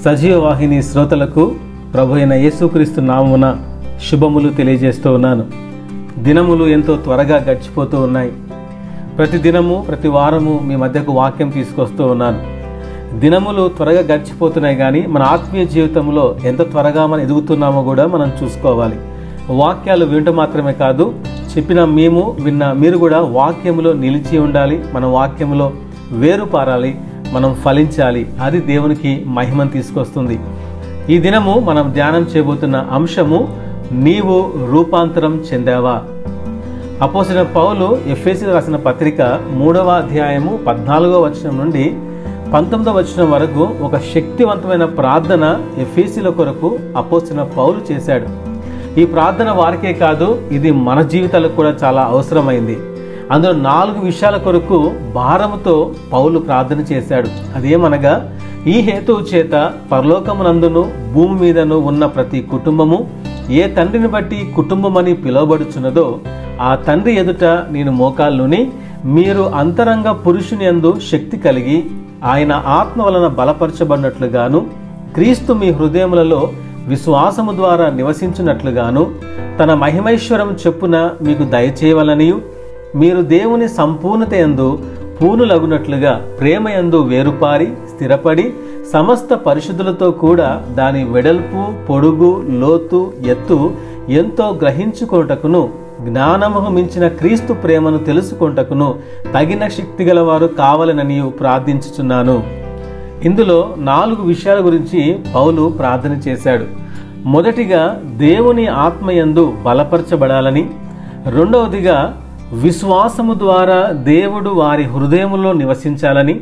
సజీవ వాహిని శ్రోతలకు ప్రభు అయిన యేసుక్రీస్తు నామున శుభములు తెలియజేస్తూ ఉన్నాను దినములు ఎంతో త్వరగా గడిచిపోతూ ఉన్నాయి ప్రతి దినము ప్రతి వారము మీ మధ్యకు వాక్యం తీసుకొస్తూ ఉన్నాను దినములు త్వరగా గడిచిపోతున్నాయి కానీ మన ఆత్మీయ జీవితంలో ఎంత త్వరగా మనం ఎదుగుతున్నామో కూడా మనం చూసుకోవాలి వాక్యాలు వినటం మాత్రమే కాదు చెప్పిన మేము విన్న మీరు కూడా వాక్యములో నిలిచి ఉండాలి మన వాక్యములో వేరు పారాలి మనం ఫలించాలి అది దేవునికి మహిమను తీసుకొస్తుంది ఈ దినము మనం ధ్యానం చేయబోతున్న అంశము నీవు రూపాంతరం చెందావా అపోసిన పౌలు ఎఫ్ఎసి రాసిన పత్రిక మూడవ అధ్యాయము పద్నాలుగో వచనం నుండి పంతొమ్మిదవ వచనం వరకు ఒక శక్తివంతమైన ప్రార్థన ఎఫ్ఎసిల కొరకు అపోసిన పౌలు చేశాడు ఈ ప్రార్థన వారికే కాదు ఇది మన జీవితాలకు కూడా చాలా అవసరమైంది అందులో నాలుగు విషయాల కొరకు భారముతో పౌలు ప్రార్థన చేశాడు అదేమనగా ఈ హేతువు చేత పరలోకమునందును భూమి మీదను ఉన్న ప్రతి కుటుంబము ఏ తండ్రిని బట్టి కుటుంబమని పిలువబడుచున్నదో ఆ తండ్రి ఎదుట నేను మోకాళ్ళుని మీరు అంతరంగ పురుషుని యందు శక్తి కలిగి ఆయన ఆత్మ వలన బలపరచబడినట్లుగాను క్రీస్తు మీ హృదయములలో విశ్వాసము ద్వారా నివసించినట్లుగాను తన మహిమైశ్వరం చెప్పున మీకు దయచేయవలనియు మీరు దేవుని సంపూర్ణత యందు పూనులగునట్లుగా ప్రేమయందు వేరుపారి స్థిరపడి సమస్త పరిశుద్ధులతో కూడా దాని వెడల్పు పొడుగు లోతు ఎత్తు ఎంతో గ్రహించుకొనుటకును జ్ఞానముకు మించిన క్రీస్తు ప్రేమను తెలుసుకొనుటకును తగిన శక్తి గలవారు కావాలనని ప్రార్థించుచున్నాను ఇందులో నాలుగు విషయాల గురించి పౌలు ప్రార్థన చేశాడు మొదటిగా దేవుని ఆత్మయందు బలపరచబడాలని రెండవదిగా విశ్వాసము ద్వారా దేవుడు వారి హృదయములో నివసించాలని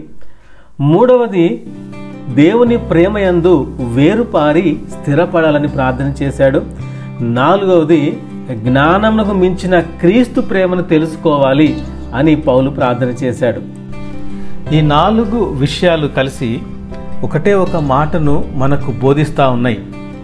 మూడవది దేవుని ప్రేమయందు వేరుపారి స్థిరపడాలని ప్రార్థన చేశాడు నాలుగవది జ్ఞానమునకు మించిన క్రీస్తు ప్రేమను తెలుసుకోవాలి అని పౌలు ప్రార్థన చేశాడు ఈ నాలుగు విషయాలు కలిసి ఒకటే ఒక మాటను మనకు బోధిస్తూ ఉన్నాయి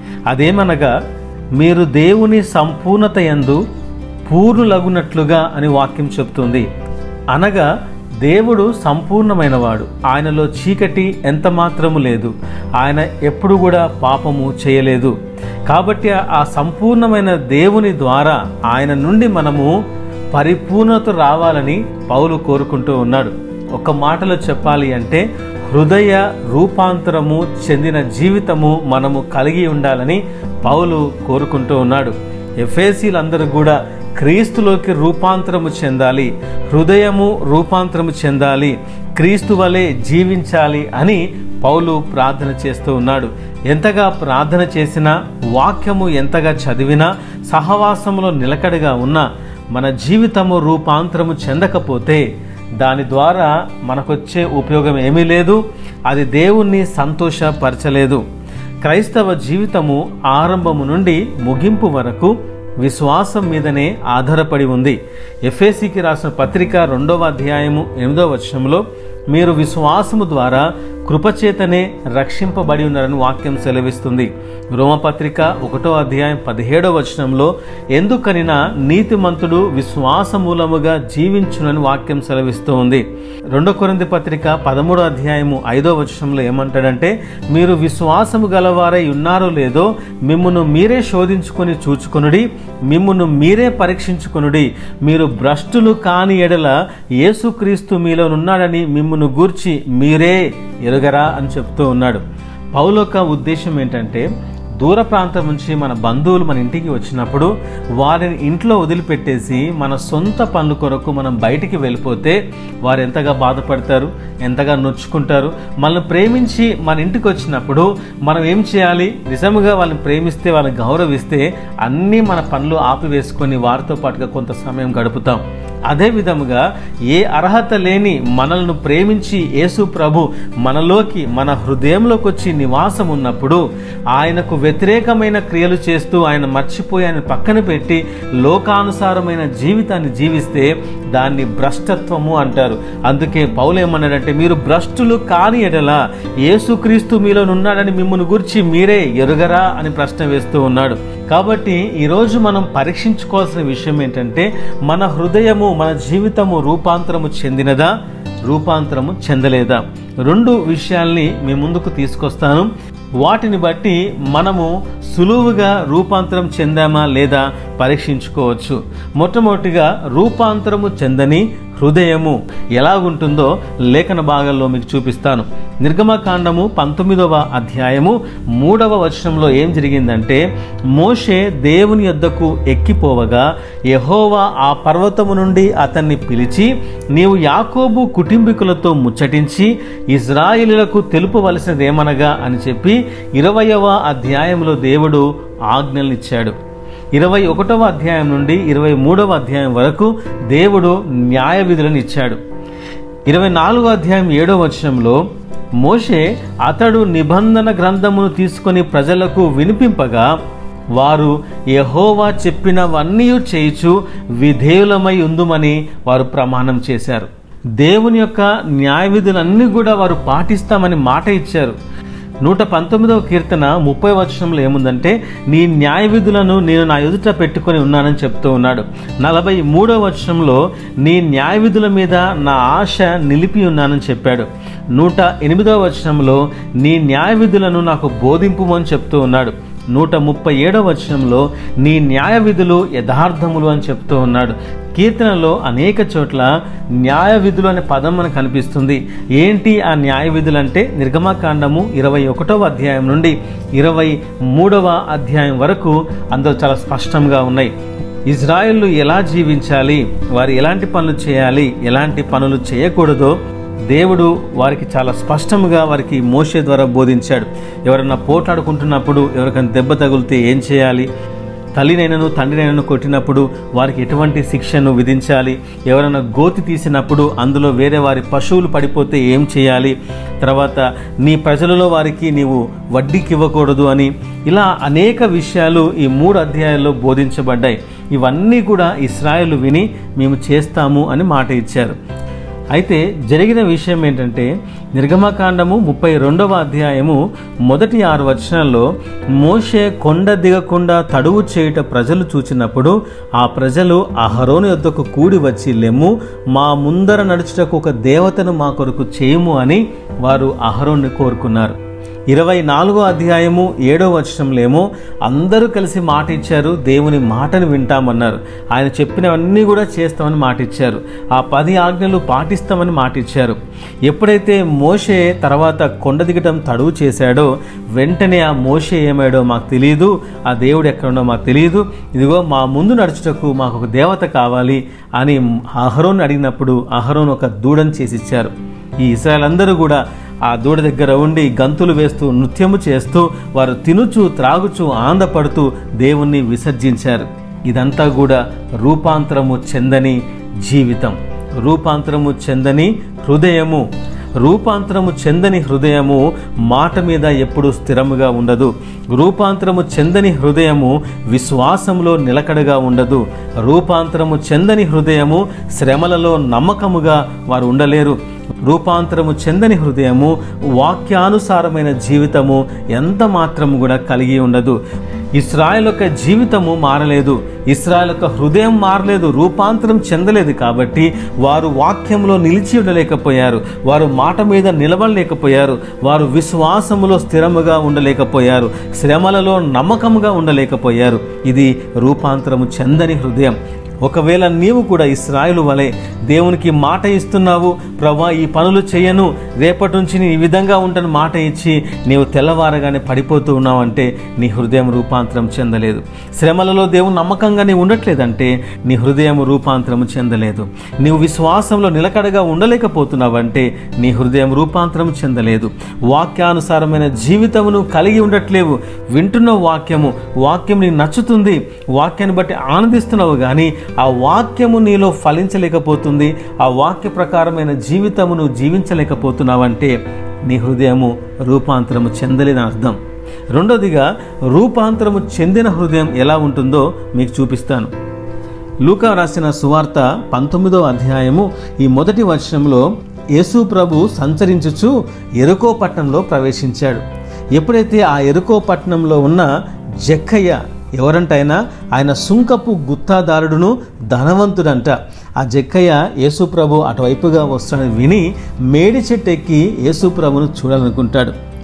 అదేమనగా మీరు దేవుని సంపూర్ణత యందు పూర్ణులగునట్లుగా అని వాక్యం చెప్తుంది అనగా దేవుడు సంపూర్ణమైనవాడు ఆయనలో చీకటి ఎంత మాత్రము లేదు ఆయన ఎప్పుడు కూడా పాపము చేయలేదు కాబట్టి ఆ సంపూర్ణమైన దేవుని ద్వారా ఆయన నుండి మనము పరిపూర్ణత రావాలని పౌలు కోరుకుంటూ ఉన్నాడు ఒక మాటలో చెప్పాలి అంటే హృదయ రూపాంతరము చెందిన జీవితము మనము కలిగి ఉండాలని పౌలు కోరుకుంటూ ఉన్నాడు ఎఫ్ఏసీలందరూ కూడా క్రీస్తులోకి రూపాంతరము చెందాలి హృదయము రూపాంతరము చెందాలి క్రీస్తు వలె జీవించాలి అని పౌలు ప్రార్థన చేస్తూ ఉన్నాడు ఎంతగా ప్రార్థన చేసినా వాక్యము ఎంతగా చదివినా సహవాసములో నిలకడగా ఉన్నా మన జీవితము రూపాంతరము చెందకపోతే దాని ద్వారా మనకొచ్చే ఉపయోగం ఏమీ లేదు అది దేవుణ్ణి సంతోషపరచలేదు క్రైస్తవ జీవితము ఆరంభము నుండి ముగింపు వరకు విశ్వాసం మీదనే ఆధారపడి ఉంది ఎఫ్ఏసికి రాసిన పత్రిక రెండవ అధ్యాయము ఎనిమిదవ వచనంలో మీరు విశ్వాసము ద్వారా కృపచేతనే రక్షింపబడి ఉన్నారని వాక్యం సెలవిస్తుంది రోమపత్రిక ఒకటో అధ్యాయం పదిహేడవ వచనంలో ఎందుకనినా నీతిమంతుడు విశ్వాస మూలముగా జీవించునని వాక్యం సెలవిస్తూ ఉంది రెండో కొరింది పత్రిక పదమూడో అధ్యాయము ఐదో వచనంలో ఏమంటాడంటే మీరు విశ్వాసము గలవారై ఉన్నారో లేదో మిమ్మును మీరే శోధించుకొని చూచుకొనుడి మిమ్మును మీరే పరీక్షించుకొనుడి మీరు భ్రష్టులు కాని ఎడల యేసుక్రీస్తు మీలోనున్నాడని మిమ్మును గూర్చి మీరే ఎరుగరా అని చెప్తూ ఉన్నాడు పౌలొక్క ఉద్దేశం ఏంటంటే దూర ప్రాంతం నుంచి మన బంధువులు మన ఇంటికి వచ్చినప్పుడు వారిని ఇంట్లో వదిలిపెట్టేసి మన సొంత పనుల కొరకు మనం బయటికి వెళ్ళిపోతే వారు ఎంతగా బాధపడతారు ఎంతగా నొచ్చుకుంటారు మనల్ని ప్రేమించి మన ఇంటికి వచ్చినప్పుడు మనం ఏం చేయాలి నిజముగా వాళ్ళని ప్రేమిస్తే వాళ్ళని గౌరవిస్తే అన్నీ మన పనులు ఆపివేసుకొని వారితో పాటుగా కొంత సమయం గడుపుతాం అదే విధముగా ఏ అర్హత లేని మనల్ని ప్రేమించి యేసు ప్రభు మనలోకి మన హృదయంలోకి వచ్చి నివాసం ఉన్నప్పుడు ఆయనకు వ్యతిరేకమైన క్రియలు చేస్తూ ఆయన మర్చిపోయి ఆయన పక్కన పెట్టి లోకానుసారమైన జీవితాన్ని జీవిస్తే దాన్ని భ్రష్టత్వము అంటారు అందుకే పౌలు ఏమన్నాడంటే మీరు భ్రష్టులు కాని ఎడల యేసుక్రీస్తు మీలో ఉన్నాడని మిమ్మల్ని గురించి మీరే ఎరుగరా అని ప్రశ్న వేస్తూ ఉన్నాడు కాబట్టి ఈరోజు మనం పరీక్షించుకోవాల్సిన విషయం ఏంటంటే మన హృదయము మన జీవితము రూపాంతరము చెందినదా రూపాంతరము చెందలేదా రెండు విషయాల్ని మీ ముందుకు తీసుకొస్తాను వాటిని బట్టి మనము సులువుగా రూపాంతరం చెందామా లేదా పరీక్షించుకోవచ్చు మొట్టమొదటిగా రూపాంతరము చెందని హృదయము ఎలాగుంటుందో లేఖన భాగంలో మీకు చూపిస్తాను నిర్గమకాండము పంతొమ్మిదవ అధ్యాయము మూడవ వచనంలో ఏం జరిగిందంటే మోషే దేవుని యొద్దకు ఎక్కిపోవగా యహోవా ఆ పర్వతము నుండి అతన్ని పిలిచి నీవు యాకోబు కుటుంబీకులతో ముచ్చటించి ఇజ్రాయిలులకు తెలుపవలసినదేమనగా అని చెప్పి ఇరవయవ అధ్యాయంలో దేవుడు ఆజ్ఞలనిచ్చాడు ఇరవై ఒకటవ అధ్యాయం నుండి ఇరవై మూడవ అధ్యాయం వరకు దేవుడు న్యాయ విధులను ఇచ్చాడు ఇరవై నాలుగో అధ్యాయం ఏడవ వచనంలో మోషే అతడు నిబంధన గ్రంథమును తీసుకొని ప్రజలకు వినిపింపగా వారు యహోవా చెప్పినవన్నీ చేయుచు విధేయులమై ఉందుమని వారు ప్రమాణం చేశారు దేవుని యొక్క న్యాయ విధులన్నీ కూడా వారు పాటిస్తామని మాట ఇచ్చారు నూట పంతొమ్మిదవ కీర్తన ముప్పై వచనంలో ఏముందంటే నీ న్యాయ విధులను నేను నా ఎదుట పెట్టుకొని ఉన్నానని చెప్తూ ఉన్నాడు నలభై మూడవ వచనంలో నీ న్యాయ విధుల మీద నా ఆశ నిలిపి ఉన్నానని చెప్పాడు నూట ఎనిమిదవ వచనంలో నీ న్యాయ విధులను నాకు బోధింపు అని చెప్తూ ఉన్నాడు నూట ముప్పై ఏడవ వచనంలో నీ న్యాయ విధులు యథార్థములు అని చెప్తూ ఉన్నాడు కీర్తనలో అనేక చోట్ల న్యాయ విధులు అనే పదం మనకు కనిపిస్తుంది ఏంటి ఆ న్యాయ విధులు అంటే నిర్గమకాండము ఇరవై ఒకటవ అధ్యాయం నుండి ఇరవై మూడవ అధ్యాయం వరకు అందులో చాలా స్పష్టంగా ఉన్నాయి ఇజ్రాయెల్ ఎలా జీవించాలి వారు ఎలాంటి పనులు చేయాలి ఎలాంటి పనులు చేయకూడదో దేవుడు వారికి చాలా స్పష్టంగా వారికి మోషే ద్వారా బోధించాడు ఎవరైనా పోట్లాడుకుంటున్నప్పుడు ఎవరికైనా దెబ్బ తగిలితే ఏం చేయాలి తల్లినైనను తండ్రినైనను కొట్టినప్పుడు వారికి ఎటువంటి శిక్షను విధించాలి ఎవరైనా గోతి తీసినప్పుడు అందులో వేరే వారి పశువులు పడిపోతే ఏం చేయాలి తర్వాత నీ ప్రజలలో వారికి నీవు వడ్డీకి ఇవ్వకూడదు అని ఇలా అనేక విషయాలు ఈ మూడు అధ్యాయాల్లో బోధించబడ్డాయి ఇవన్నీ కూడా ఇస్రాయేల్ విని మేము చేస్తాము అని మాట ఇచ్చారు అయితే జరిగిన విషయం ఏంటంటే నిర్గమకాండము ముప్పై రెండవ అధ్యాయము మొదటి ఆరు వచనాల్లో మోషే కొండ దిగకుండా తడువు చేయుట ప్రజలు చూచినప్పుడు ఆ ప్రజలు అహరోను యొద్దకు కూడి వచ్చి లెమ్ము మా ముందర నడుచుటకు ఒక దేవతను మా కొరకు చేయము అని వారు అహరోన్ని కోరుకున్నారు ఇరవై నాలుగో అధ్యాయము ఏడో వచనంలేమో అందరూ కలిసి మాట ఇచ్చారు దేవుని మాటను వింటామన్నారు ఆయన చెప్పినవన్నీ కూడా చేస్తామని మాట ఇచ్చారు ఆ పది ఆజ్ఞలు పాటిస్తామని మాట ఇచ్చారు ఎప్పుడైతే మోషే తర్వాత కొండ దిగటం తడువు చేశాడో వెంటనే ఆ మోషే ఏమాడో మాకు తెలియదు ఆ దేవుడు ఎక్కడుండో మాకు తెలియదు ఇదిగో మా ముందు నడుచుటకు మాకు ఒక దేవత కావాలి అని అహరోన్ అడిగినప్పుడు అహరోన్ ఒక దూడని చేసిచ్చారు ఈ ఇస్రాయల్ అందరూ కూడా ఆ దూడ దగ్గర ఉండి గంతులు వేస్తూ నృత్యము చేస్తూ వారు తినుచు త్రాగుచు ఆనందపడుతూ దేవుణ్ణి విసర్జించారు ఇదంతా కూడా రూపాంతరము చెందని జీవితం రూపాంతరము చెందని హృదయము రూపాంతరము చెందని హృదయము మాట మీద ఎప్పుడు స్థిరముగా ఉండదు రూపాంతరము చెందని హృదయము విశ్వాసంలో నిలకడగా ఉండదు రూపాంతరము చెందని హృదయము శ్రమలలో నమ్మకముగా వారు ఉండలేరు రూపాంతరము చెందని హృదయము వాక్యానుసారమైన జీవితము ఎంత మాత్రము కూడా కలిగి ఉండదు ఇస్రాయల్ యొక్క జీవితము మారలేదు ఇస్రాయల్ యొక్క హృదయం మారలేదు రూపాంతరం చెందలేదు కాబట్టి వారు వాక్యంలో నిలిచి ఉండలేకపోయారు వారు మాట మీద నిలబడలేకపోయారు వారు విశ్వాసములో స్థిరముగా ఉండలేకపోయారు శ్రమలలో నమ్మకముగా ఉండలేకపోయారు ఇది రూపాంతరము చెందని హృదయం ఒకవేళ నీవు కూడా ఇస్రాయలు వలె దేవునికి మాట ఇస్తున్నావు ప్రభా ఈ పనులు చేయను రేపటి నుంచి నీ ఈ విధంగా ఉంటాను మాట ఇచ్చి నీవు తెల్లవారగానే పడిపోతూ ఉన్నావంటే నీ హృదయం రూపాంతరం చెందలేదు శ్రమలలో దేవుని నమ్మకంగా నీవు ఉండట్లేదంటే నీ హృదయం రూపాంతరం చెందలేదు నీవు విశ్వాసంలో నిలకడగా ఉండలేకపోతున్నావంటే నీ హృదయం రూపాంతరం చెందలేదు వాక్యానుసారమైన జీవితమును కలిగి ఉండట్లేవు వింటున్న వాక్యము వాక్యం నీకు నచ్చుతుంది వాక్యాన్ని బట్టి ఆనందిస్తున్నావు కానీ ఆ వాక్యము నీలో ఫలించలేకపోతుంది ఆ వాక్య ప్రకారమైన జీవితమును జీవించలేకపోతున్నావంటే నీ హృదయము రూపాంతరము చెందలేని అర్థం రెండోదిగా రూపాంతరము చెందిన హృదయం ఎలా ఉంటుందో మీకు చూపిస్తాను లూకా రాసిన సువార్త పంతొమ్మిదో అధ్యాయము ఈ మొదటి వచనంలో యేసు ప్రభు సంచరించుచు ఎరుకో పట్టణంలో ప్రవేశించాడు ఎప్పుడైతే ఆ ఎరుకో పట్టణంలో ఉన్న జక్కయ్య ఎవరంటైనా ఆయన సుంకపు గుత్తాదారుడును ధనవంతుడంట ఆ జక్కయ్య యేసుప్రభు అటువైపుగా వస్తాడని విని మేడి చెట్టు ఎక్కి యేసుప్రభును చూడాలనుకుంటాడు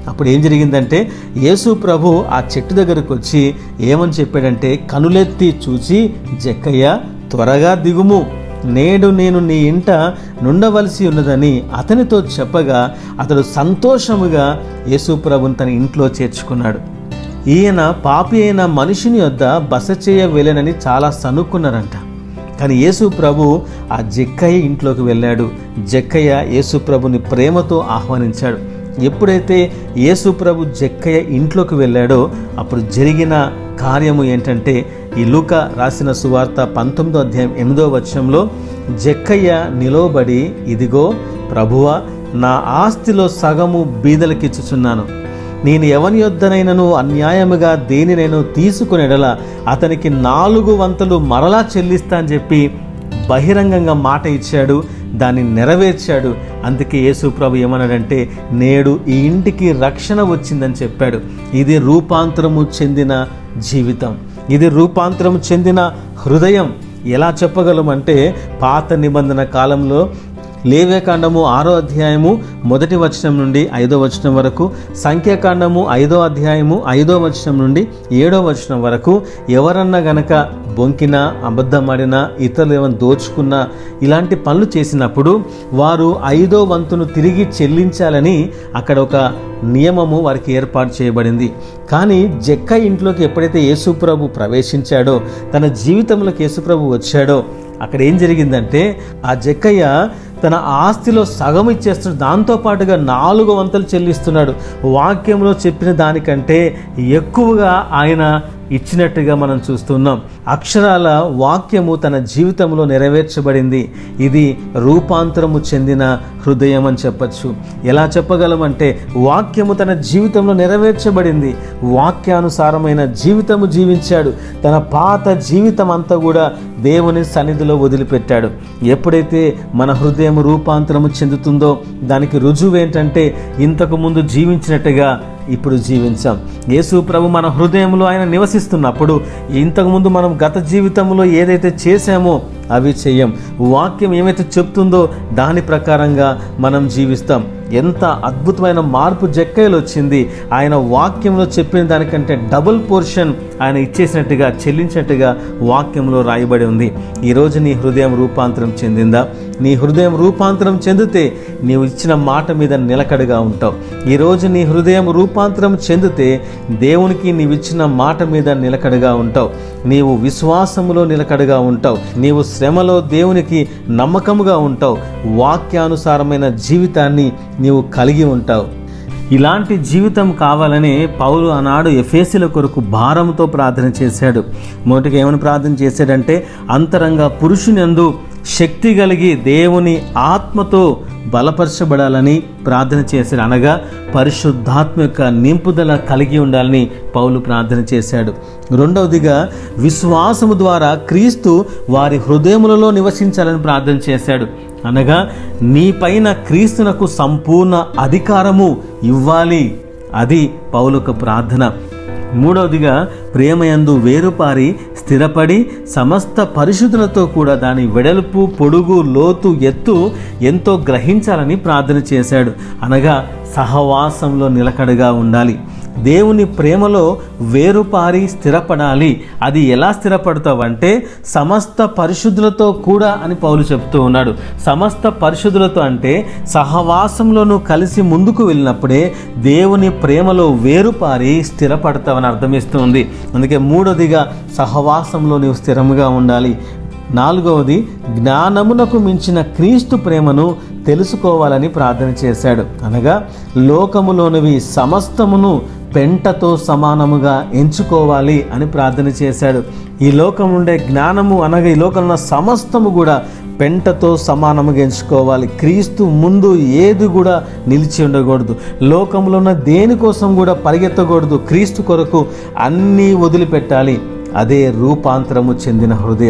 అప్పుడు ఏం జరిగిందంటే యేసు ప్రభు ఆ చెట్టు దగ్గరకు వచ్చి ఏమని చెప్పాడంటే కనులెత్తి చూచి జక్కయ్య త్వరగా దిగుము నేడు నేను నీ ఇంట నుండవలసి ఉన్నదని అతనితో చెప్పగా అతడు సంతోషముగా యేసు ప్రభుని తన ఇంట్లో చేర్చుకున్నాడు ఈయన పాపి అయిన మనిషిని వద్ద బస చేయ వెళ్ళనని చాలా సనుక్కున్నారంట కానీ యేసు ప్రభు ఆ జక్కయ్య ఇంట్లోకి వెళ్ళాడు జక్కయ్య యేసు ప్రభుని ప్రేమతో ఆహ్వానించాడు ఎప్పుడైతే యేసు ప్రభు జక్కయ్య ఇంట్లోకి వెళ్ళాడో అప్పుడు జరిగిన కార్యము ఏంటంటే ఈ లూక రాసిన సువార్త పంతొమ్మిదో అధ్యాయం ఎనిమిదో వచనంలో జక్కయ్య నిలవబడి ఇదిగో ప్రభువ నా ఆస్తిలో సగము బీదలకిచ్చుచున్నాను నేను ఎవని యొద్దనైనను అన్యాయముగా దేనినైనా తీసుకునేడల అతనికి నాలుగు వంతులు మరలా చెల్లిస్తా అని చెప్పి బహిరంగంగా మాట ఇచ్చాడు దాన్ని నెరవేర్చాడు అందుకే యేసు ప్రభు ఏమన్నాడంటే నేడు ఈ ఇంటికి రక్షణ వచ్చిందని చెప్పాడు ఇది రూపాంతరము చెందిన జీవితం ఇది రూపాంతరం చెందిన హృదయం ఎలా చెప్పగలమంటే పాత నిబంధన కాలంలో లేవ్యకాండము ఆరో అధ్యాయము మొదటి వచనం నుండి ఐదో వచనం వరకు సంఖ్యాకాండము ఐదో అధ్యాయము ఐదో వచనం నుండి ఏడో వచనం వరకు ఎవరన్నా గనక బొంకినా అబద్ధమాడినా ఇతరులు ఏమైనా దోచుకున్నా ఇలాంటి పనులు చేసినప్పుడు వారు ఐదో వంతును తిరిగి చెల్లించాలని అక్కడ ఒక నియమము వారికి ఏర్పాటు చేయబడింది కానీ జక్క ఇంట్లోకి ఎప్పుడైతే యేసుప్రభు ప్రవేశించాడో తన జీవితంలోకి యేసుప్రభు వచ్చాడో అక్కడ ఏం జరిగిందంటే ఆ జక్కయ్య తన ఆస్తిలో సగం ఇచ్చేస్తున్నాడు దాంతోపాటుగా నాలుగు వంతులు చెల్లిస్తున్నాడు వాక్యంలో చెప్పిన దానికంటే ఎక్కువగా ఆయన ఇచ్చినట్టుగా మనం చూస్తున్నాం అక్షరాల వాక్యము తన జీవితంలో నెరవేర్చబడింది ఇది రూపాంతరము చెందిన హృదయం అని చెప్పచ్చు ఎలా చెప్పగలమంటే వాక్యము తన జీవితంలో నెరవేర్చబడింది వాక్యానుసారమైన జీవితము జీవించాడు తన పాత జీవితం అంతా కూడా దేవుని సన్నిధిలో వదిలిపెట్టాడు ఎప్పుడైతే మన హృదయం రూపాంతరము చెందుతుందో దానికి రుజువు ఏంటంటే ఇంతకు ముందు జీవించినట్టుగా ఇప్పుడు జీవించాం యేసు ప్రభు మన హృదయంలో ఆయన నివసిస్తున్నప్పుడు ఇంతకుముందు మనం గత జీవితంలో ఏదైతే చేశామో అవి చెయ్యం వాక్యం ఏమైతే చెప్తుందో దాని ప్రకారంగా మనం జీవిస్తాం ఎంత అద్భుతమైన మార్పు జక్కయ్యలో వచ్చింది ఆయన వాక్యంలో చెప్పిన దానికంటే డబుల్ పోర్షన్ ఆయన ఇచ్చేసినట్టుగా చెల్లించినట్టుగా వాక్యంలో రాయబడి ఉంది ఈరోజు నీ హృదయం రూపాంతరం చెందిందా నీ హృదయం రూపాంతరం చెందితే నీవు ఇచ్చిన మాట మీద నిలకడగా ఉంటావు ఈరోజు నీ హృదయం రూపాంతరం చెందితే దేవునికి నీవు ఇచ్చిన మాట మీద నిలకడగా ఉంటావు నీవు విశ్వాసములో నిలకడగా ఉంటావు నీవు శ్రమలో దేవునికి నమ్మకముగా ఉంటావు వాక్యానుసారమైన జీవితాన్ని నీవు కలిగి ఉంటావు ఇలాంటి జీవితం కావాలని పౌలు ఆనాడు ఎఫేసుల కొరకు భారంతో ప్రార్థన చేశాడు మొదటిగా ఏమని ప్రార్థన చేశాడంటే అంతరంగ పురుషునందు శక్తి కలిగి దేవుని ఆత్మతో బలపరచబడాలని ప్రార్థన చేశాడు అనగా పరిశుద్ధాత్మ యొక్క నింపుదల కలిగి ఉండాలని పౌలు ప్రార్థన చేశాడు రెండవదిగా విశ్వాసము ద్వారా క్రీస్తు వారి హృదయములలో నివసించాలని ప్రార్థన చేశాడు అనగా నీ పైన క్రీస్తునకు సంపూర్ణ అధికారము ఇవ్వాలి అది పౌలుకు ప్రార్థన మూడవదిగా ప్రేమయందు వేరుపారి స్థిరపడి సమస్త పరిశుద్ధులతో కూడా దాని వెడల్పు పొడుగు లోతు ఎత్తు ఎంతో గ్రహించాలని ప్రార్థన చేశాడు అనగా సహవాసంలో నిలకడగా ఉండాలి దేవుని ప్రేమలో వేరుపారి స్థిరపడాలి అది ఎలా స్థిరపడతావంటే సమస్త పరిశుద్ధులతో కూడా అని పౌలు చెప్తూ ఉన్నాడు సమస్త పరిశుద్ధులతో అంటే సహవాసంలోనూ కలిసి ముందుకు వెళ్ళినప్పుడే దేవుని ప్రేమలో వేరుపారి స్థిరపడతావని అర్థమిస్తుంది అందుకే మూడోదిగా సహవాసంలో నీవు స్థిరముగా ఉండాలి నాలుగవది జ్ఞానమునకు మించిన క్రీస్తు ప్రేమను తెలుసుకోవాలని ప్రార్థన చేశాడు అనగా లోకములోనివి సమస్తమును పెంటతో సమానముగా ఎంచుకోవాలి అని ప్రార్థన చేశాడు ఈ లోకం ఉండే జ్ఞానము అనగా ఈ లోకంలో సమస్తము కూడా పెంటతో సమానముగా ఎంచుకోవాలి క్రీస్తు ముందు ఏది కూడా నిలిచి ఉండకూడదు లోకంలో ఉన్న దేనికోసం కూడా పరిగెత్తకూడదు క్రీస్తు కొరకు అన్నీ వదిలిపెట్టాలి అదే రూపాంతరము చెందిన హృదయం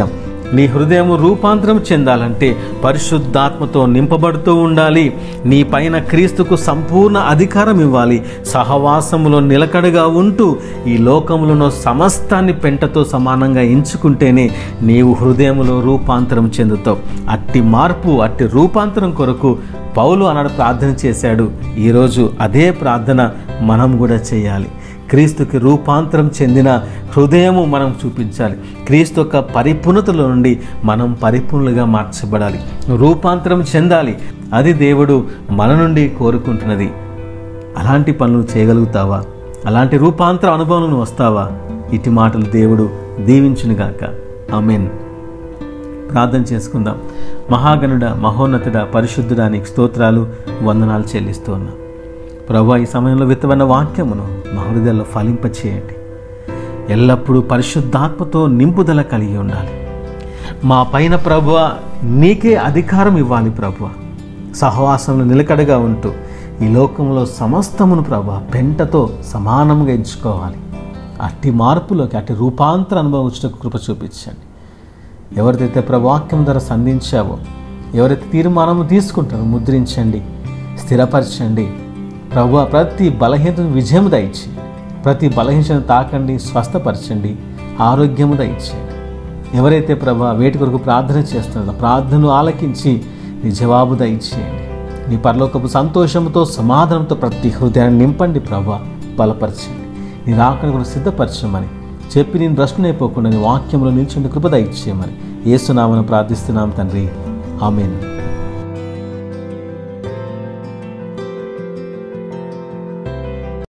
నీ హృదయం రూపాంతరం చెందాలంటే పరిశుద్ధాత్మతో నింపబడుతూ ఉండాలి నీ పైన క్రీస్తుకు సంపూర్ణ అధికారం ఇవ్వాలి సహవాసములో నిలకడగా ఉంటూ ఈ లోకములను సమస్తాన్ని పెంటతో సమానంగా ఎంచుకుంటేనే నీవు హృదయములో రూపాంతరం చెందుతావు అట్టి మార్పు అట్టి రూపాంతరం కొరకు పౌలు అన్నాడు ప్రార్థన చేశాడు ఈరోజు అదే ప్రార్థన మనం కూడా చేయాలి క్రీస్తుకి రూపాంతరం చెందిన హృదయము మనం చూపించాలి క్రీస్తు యొక్క పరిపూర్ణతలో నుండి మనం పరిపూర్ణులుగా మార్చబడాలి రూపాంతరం చెందాలి అది దేవుడు మన నుండి కోరుకుంటున్నది అలాంటి పనులు చేయగలుగుతావా అలాంటి రూపాంతర అనుభవం వస్తావా ఇటు మాటలు దేవుడు దీవించునుగాక ఆమెన్ ప్రార్థన చేసుకుందాం మహాగణుడ మహోన్నతుడ పరిశుద్ధుడా నీకు స్తోత్రాలు వందనాలు చెల్లిస్తూ ఉన్నాం ప్రభా ఈ సమయంలో విత్తవన్న వాక్యమును మా హృదయాల్లో ఫలింపచేయండి ఎల్లప్పుడూ పరిశుద్ధాత్మతో నింపుదల కలిగి ఉండాలి మా పైన ప్రభువ నీకే అధికారం ఇవ్వాలి ప్రభువ సహవాసంలో నిలకడగా ఉంటూ ఈ లోకంలో సమస్తమును ప్రభా పెంటతో సమానంగా ఎంచుకోవాలి అట్టి మార్పులోకి అట్టి రూపాంతర అనుభవించడానికి కృప చూపించండి ఎవరిదైతే ప్రవాక్యం ధర సంధించావో ఎవరైతే తీర్మానము తీసుకుంటారో ముద్రించండి స్థిరపరచండి ప్రభు ప్రతి బలహీనతను విజయం దయచేయండి ప్రతి బలహీనతను తాకండి స్వస్థపరచండి ఆరోగ్యము దయచేయండి ఎవరైతే ప్రభా వేటి కొరకు ప్రార్థన చేస్తున్నారో ప్రార్థనను ఆలకించి నీ జవాబు దయచేయండి నీ పరలోకపు సంతోషంతో సమాధానంతో ప్రతి హృదయాన్ని నింపండి ప్రభా బలపరచండి నీ రాకను కూడా సిద్ధపరచమని చెప్పి నేను భ్రష్టునైపోకుండా నీ వాక్యంలో నిల్చుండి కృప దయచేయమని ఏసునామను ప్రార్థిస్తున్నాం తండ్రి ఆమెను